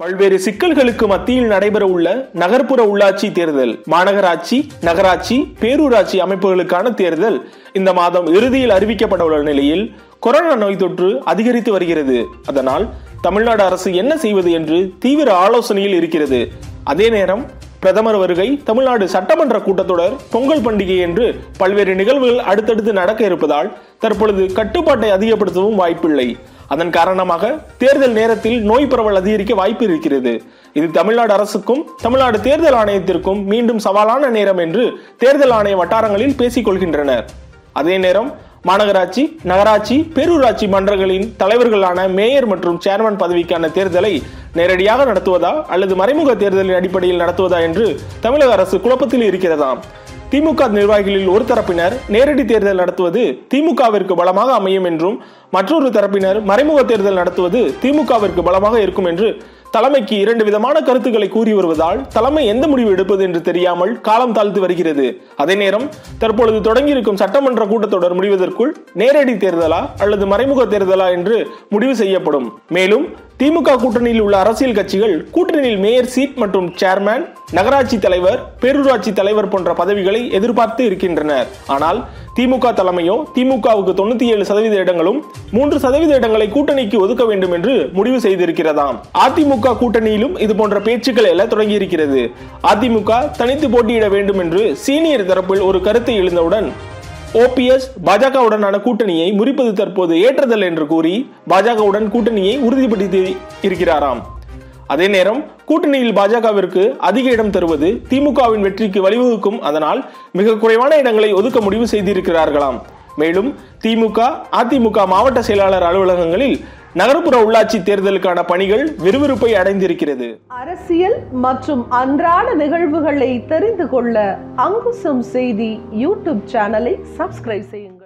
பல்வேறு சிக்கல்களுக்கு மத்தியில் நடைபெற உள்ள நகர்ப்புற உள்ளாட்சி தேர்தல் மாநகராட்சி நகராட்சி பேரூராட்சி அமைப்புகளுக்கான தேர்தல் இந்த மாதம் இறுதியில் அறிவிக்கப்பட உள்ள நிலையில் கொரோனா நோய் தொற்று அதிகரித்து வருகிறது அதனால் தமிழ்நாடு அரசு என்ன செய்வது என்று தீவிர ஆலோசனையில் இருக்கிறது அதே நேரம் பிரதமர் வருகை தமிழ்நாடு சட்டமன்ற கூட்டத்தொடர் பொங்கல் பண்டிகை என்று பல்வேறு நிகழ்வுகள் அடுத்தடுத்து நடக்க இருப்பதால் தற்பொழுது கட்டுப்பாட்டை அதிகப்படுத்தவும் வாய்ப்பில்லை அதன் காரணமாக தேர்தல் நேரத்தில் நோய் பரவல் அதிகரிக்க வாய்ப்பு இருக்கிறது இது தமிழ்நாடு அரசுக்கும் தமிழ்நாடு தேர்தல் ஆணையத்திற்கும் மீண்டும் சவாலான நேரம் என்று தேர்தல் ஆணைய வட்டாரங்களில் பேசிக் கொள்கின்றனர் அதே நேரம் மாநகராட்சி நகராட்சி பேரூராட்சி மன்றங்களின் தலைவர்களான மேயர் மற்றும் சேர்மன் பதவிக்கான தேர்தலை நேரடியாக நடத்துவதா அல்லது மறைமுக தேர்தலின் அடிப்படையில் நடத்துவதா என்று தமிழக அரசு குழப்பத்தில் இருக்கிறதாம் திமுக நிர்வாகிகளில் ஒரு தரப்பினர் நேரடி தேர்தல் நடத்துவது திமுகவிற்கு பலமாக அமையும் என்றும் மற்றொரு தரப்பினர் மறைமுக தேர்தல் நடத்துவது திமுகவிற்கு பலமாக இருக்கும் என்று தலைமைக்கு இரண்டு விதமான கருத்துக்களை கூறி வருவதால் தலைமை எந்த முடிவு எடுப்பது என்று தெரியாமல் காலம் தாழ்த்து வருகிறது அதே நேரம் தற்பொழுது தொடங்கியிருக்கும் சட்டமன்ற கூட்டத்தொடர் முடிவதற்குள் நேரடி தேர்தலா அல்லது மறைமுக தேர்தலா என்று முடிவு செய்யப்படும் மேலும் திமுக கூட்டணியில் உள்ள அரசியல் கட்சிகள் கூட்டணியில் மேயர் சீட் மற்றும் சேர்மேன் நகராட்சி தலைவர் பேரூராட்சி தலைவர் போன்ற பதவிகளை எதிர்பார்த்து இருக்கின்றனர் ஆனால் திமுக தலைமையோ திமுகவுக்கு தொண்ணூத்தி ஏழு சதவீத இடங்களும் மூன்று சதவீத இடங்களை கூட்டணிக்கு ஒதுக்க வேண்டும் என்று முடிவு செய்திருக்கிறதாம் அதிமுக கூட்டணியிலும் இது போன்ற பேச்சுக்கள் எல்லாம் தொடங்கி இருக்கிறது அதிமுக தனித்து போட்டியிட வேண்டும் என்று சீனியர் தரப்பில் ஒரு கருத்தை எழுந்தவுடன் ஓபிஎஸ் பாஜகவுடனான கூட்டணியை முறிப்பது தற்போது ஏற்றதல் என்று கூறி பாஜகவுடன் கூட்டணியை உறுதிப்படுத்தி இருக்கிறாராம் அதே நேரம் கூட்டணியில் பாஜகவிற்கு அதிக இடம் தருவது திமுகவின் வெற்றிக்கு வழிவகுக்கும் அதனால் மிக குறைவான இடங்களை ஒதுக்க முடிவு செய்திருக்கிறார்களாம் மேலும் திமுக அதிமுக மாவட்ட செயலாளர் அலுவலகங்களில் நகர்ப்புற உள்ளாட்சி தேர்தலுக்கான பணிகள் விறுவிறுப்பை அடைந்திருக்கிறது அரசியல் மற்றும் அன்றாட நிகழ்வுகளை தெரிந்து கொள்ள அங்குசம் செய்தி யூடியூப் சேனலை சப்ஸ்கிரைப் செய்யுங்கள்